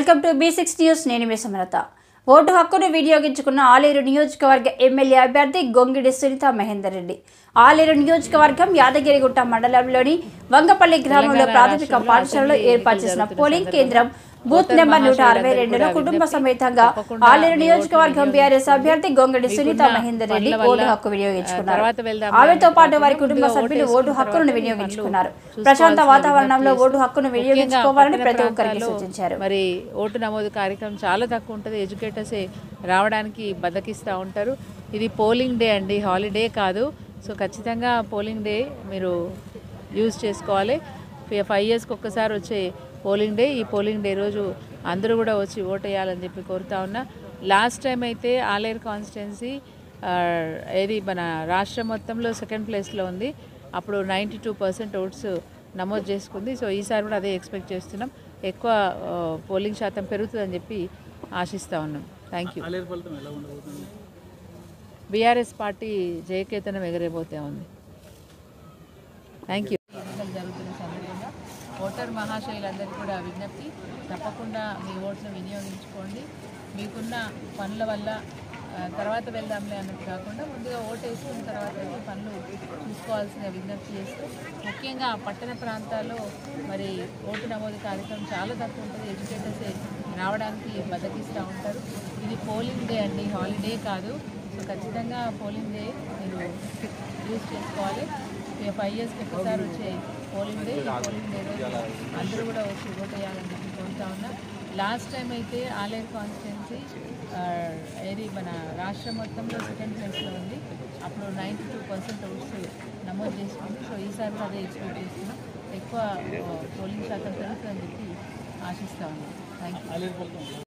welcome to B six news నేను మీ సమరత vote హక్కును వినియోగించుకున్న ఆలేరు నియోజకవర్గ ఎమ్మెల్యే అభ్యర్థి గొంగిడి సునీత మహేందర్ రెడ్డి ఆలేరు నియోజకవర్గం యాదగిరిగుట్ట మండలంలోని వంగపల్లి గ్రామంలో ప్రాథమిక పాఠశాలలో ఏర్పాటు చేసిన పోలింగ్ కేంద్రం బూత్ నెంబర్ నూట అరవై రెండులో కుటుంబ సమేతంగా ఆలేరు నియోజకవర్గం బీఆర్ఎస్ అభ్యర్థి గొంగడి సునీత మహేందర్ రెడ్డి ఓటు హక్కు వినియోగించుకున్నారు ఆమెతో పాటు వారి కుటుంబ సభ్యులు ఓటు హక్కును వినియోగించుకున్నారు ప్రశాంత వాతావరణంలో ఓటు హక్కును వినియోగించుకోవాలని ప్రతి ఒక్కరికి సూచించారు మరి ఓటు నమోదు కార్యక్రమం చాలా తక్కువ ఉంటుంది ఎడ్యుకేటర్సే రావడానికి బద్దకిస్తూ ఉంటారు ఇది పోలింగ్ డే అండి హాలిడే కాదు సో ఖచ్చితంగా పోలింగ్ డే మీరు యూజ్ చేసుకోవాలి ఫై- ఫైవ్ ఇయర్స్కి ఒక్కసారి వచ్చే పోలింగ్ డే ఈ పోలింగ్ డే రోజు అందరూ కూడా వచ్చి ఓటు వేయాలని చెప్పి కోరుతా ఉన్నా లాస్ట్ టైం అయితే ఆలేరు కాన్స్టిట్యున్సీ ఏది మన రాష్ట్రం మొత్తంలో సెకండ్ ప్లేస్లో ఉంది అప్పుడు నైంటీ టూ పర్సెంట్ ఓట్స్ నమోదు చేసుకుంది సో ఈసారి కూడా అదే ఎక్స్పెక్ట్ చేస్తున్నాం ఎక్కువ ఆ, పోలింగ్ శాతం పెరుగుతుందని చెప్పి ఆశిస్తూ ఉన్నాం థ్యాంక్ యూ బీఆర్ఎస్ పార్టీ జయకేతనం ఎగరేబోతే ఉంది థ్యాంక్ యూ ఎన్నికలు జరుగుతున్న సందర్భంగా ఓటర్ మహాశయులందరికీ కూడా విజ్ఞప్తి తప్పకుండా మీ ఓట్ను వినియోగించుకోండి మీకున్న పనుల వల్ల ఆ, తర్వాత వెళ్దాంలే అన్నట్టు కాకుండా ముందుగా ఓటు వేసుకున్న తర్వాత ఈ పనులు చూసుకోవాల్సిన విజ్ఞప్తి చేస్తూ ముఖ్యంగా పట్టణ ప్రాంతాల్లో మరి ఓటు నమోదు కార్యక్రమం చాలా తక్కువ ఉంటుంది ఎడ్యుకేటర్సే రావడానికి బద్దకిస్తూ ఉంటారు ఇది పోలింగ్ డే అండి హాలిడే కాదు సో ఖచ్చితంగా పోలింగ్ డే మీరు యూజ్ చేసుకోవాలి ఇక ఫైవ్ ఇయర్స్కి ఒకసారి వచ్చే పోలింగ్ డే ఈ పోలింగ్ డే రోజు అందరూ కూడా వచ్చి ఓట్ వేయాలని చెప్పి కోరుతా ఉన్నా లాస్ట్ టైం అయితే ఆలేరు కాన్స్టిట్యున్సీ ఏది మన రాష్ట్రం మొత్తంలో సెకండ్ ప్లేస్లో ఉంది అప్పుడు నైంటీ టూ పర్సెంట్ ఓట్స్ నమోదు చేసుకుంది సో ఈసారి కూడా అదే ఎక్స్పెక్ట్ చేస్తున్నాం ఎక్కువ పోలింగ్ శాతం పెరుగుతుందని చెప్పి ఆశిస్తా ఉన్నాం థ్యాంక్ యూ